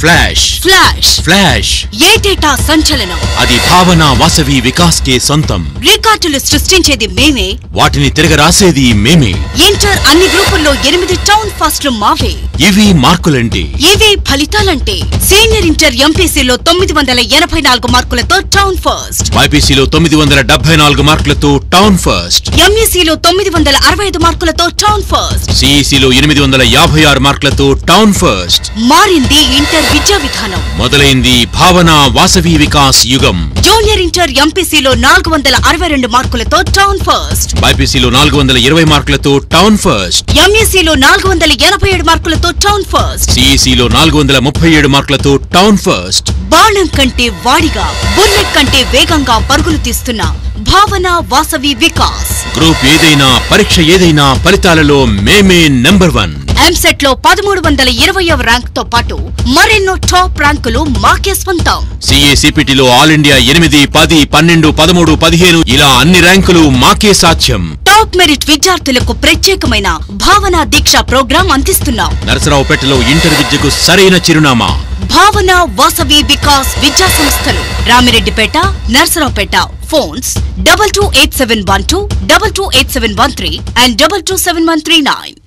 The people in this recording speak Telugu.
ఫ్లాష్ ఫ్లాష్ ఫ్లాష్ ఏటేటా సంచలనం అది భావన వాసవి వికాస్ కే సొంతం రికార్డులు సృష్టించేది మేమే వాటిని తిరగరాసేది మేమే ఇంటర్ అన్ని గ్రూపుల్లో ఎనిమిది టౌన్ ఫస్ట్లు మావే ఇవి మార్కులంటే ఇవే ఫలితాలంటే సీనియర్ ఇంటర్ ఎంపీసీలో తొమ్మిది వందల ఎనభై నాలుగు మార్కులతో టౌన్ ఫస్ట్ బైపీసీలో తొమ్మిది వందల డెబ్బై నాలుగు మార్కులతో టౌన్ ఫస్ట్ ఎంఈసీలో తొమ్మిది వందల అరవై ఐదు మార్కులతో టౌన్ ఫస్ట్ సిఈసిలో ఎనిమిది వందల యాభై ఆరు మార్కులతో టౌన్ ఫస్ట్ మారింది ఇంటర్ విద్యా విధానం మొదలైంది భావన వాసవి వికాస్ యుగం జూనియర్ ఇంటర్ ఎంపీసీలో నాలుగు వందల అరవై రెండు మార్కులతో టౌన్ ఫస్ట్ బైపీసీలో నాలుగు వందల ఇరవై మార్కులతో టౌన్ ఫస్ట్ ఎంఈసీలో నాలుగు వందల ఎనభై ఏడు మార్కులతో టౌన్ ఫస్ట్ సిఈసిలో నాలుగు వందల ముప్పై ఏడు మార్కులతో టౌన్ ఫస్ట్ బాణం కంటే వాడిగా బుల్లెట్ కంటే వేగంగా పరుగులు తీస్తున్న భావన వాసవి వికాస్ గ్రూప్ ఏదైనా పరీక్ష ఏదైనా ఫలితాలలో మేమే నెంబర్ వన్ ఎంసెట్ లో పదమూడు వందల ఇరవయవ ర్యాంక్ తో పాటు మరెన్నో టాప్ ర్యాంకులు మాకే సొంతం సిఏ సిపిటిలో ఆల్ ఇండియా ఎనిమిది పది పన్నెండు పదమూడు పదిహేను ఇలా అన్ని ర్యాంకులు మాకే సాధ్యం టాప్ మెరిట్ విద్యార్థులకు ప్రత్యేకమైన భావన దీక్ష ప్రోగ్రాం అందిస్తున్నాం నరసరావుపేటలో ఇంటర్ విద్యకు సరైన చిరునామా భావన వాసవి వికాస్ విద్యా సంస్థలు Ramireddypeta Narasaraopeta phones double two eight seven one two double two eight seven one three and double two seven one three nine